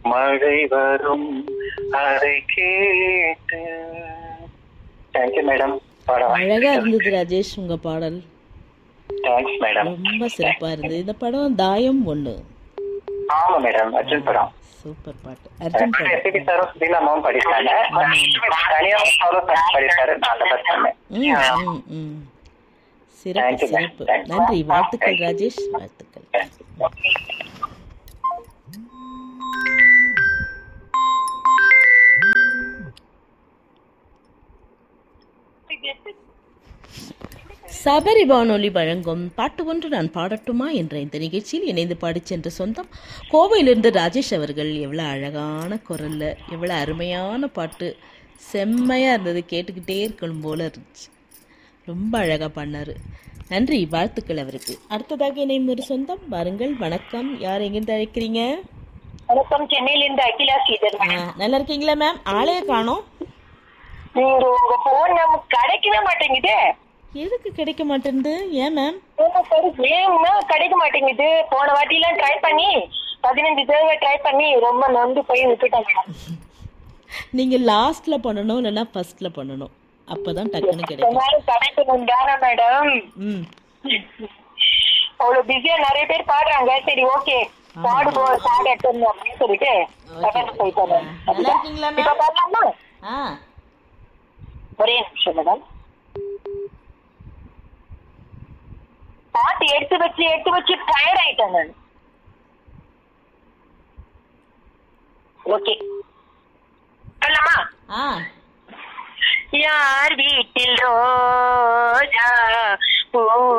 மழை வரும் அதை கேட்டு தேங்க்யூ மேடம் படம் அழகா இருந்தது ராஜேஷ் உங்க பாடல் தேங்க்ஸ் மேடம் ரொம்ப சிறப்பா இருந்தது இந்த படம் தாயம் ஒண்ணு ஆமா மேடம் அர்ஜுன் படம் சூப்பர் பாட்டு அர்ஜுன் படம் எஸ்பிபி சாரும் சுதீலாமாவும் படிச்சாங்க தனியாக சாரும் படிச்சாரு நான் அந்த பஸ் பண்ணேன் ம், ம், ம். சிறப்பு Thank you, ma'am. சிறப்பு Thank you. நன்றி வாழ்த்துக்கள் Thank you. ராஜேஷ் வாழ்த்துக்கள் சபரி வானொலி வழங்கும் பாட்டு ஒன்று நான் பாடட்டுமா என்ற இந்த நிகழ்ச்சியில் இணைந்து பாடிச் சென்ற சொந்தம் கோவையிலிருந்து ராஜேஷ் அவர்கள் எவ்வளோ அழகான குரல்ல எவ்வளோ அருமையான பாட்டு செம்மையாக இருந்தது கேட்டுக்கிட்டே இருக்கணும் போல இருந்துச்சு ரொம்ப அழகாக பண்ணார் நன்றி வாழ்த்துக்கள் அவருக்கு அடுத்ததாக இணையும் ஒரு சொந்தம் வாருங்கள் வணக்கம் யார் எங்கிருந்து அழைக்கிறீங்க வணக்கம் சென்னையிலிருந்து அகிலா ஸ்ரீதர் ஆ, நல்லா இருக்கீங்களா மேம் ஆளே காணோம் நீங்க உங்க போன் நமக்கு கிடைக்கவே மாட்டேங்குது எதுக்கு கிடைக்க மாட்டேங்குது ஏன் மேம் ஏன்னா கிடைக்க மாட்டேங்குது போன வாட்டி எல்லாம் ட்ரை பண்ணி பதினஞ்சு தடவை ட்ரை பண்ணி ரொம்ப நொந்து போய் விட்டுட்டேன் மேடம் நீங்கள் லாஸ்ட்டில் பண்ணணும் இல்லைன்னா ஃபர்ஸ்ட்டில் பண்ணணும் அப்போ தான் டக்குன்னு கிடைக்கும் எல்லாரும் கிடைக்கணும் தானே மேடம் ம் அவ்வளவு பிஸியா நிறைய பேர் பாடுறாங்க சரி ஓகே பாடு போ பாடு எடுத்துடணும் அப்படின்னு சொல்லிட்டு கடந்து போயிட்டேன் மேம். நல்லா இருக்கீங்களா இப்ப மேம் பாடலாமா ஆ ஒரே நிமிஷம் மேடம் பாட்டு எடுத்து வச்சு எடுத்து வச்சு டயர்ட் ஆயிட்டேன் நான் ஓகே சொல்லலாமா ஆ யார் வீட்டில் ரோஜா பூ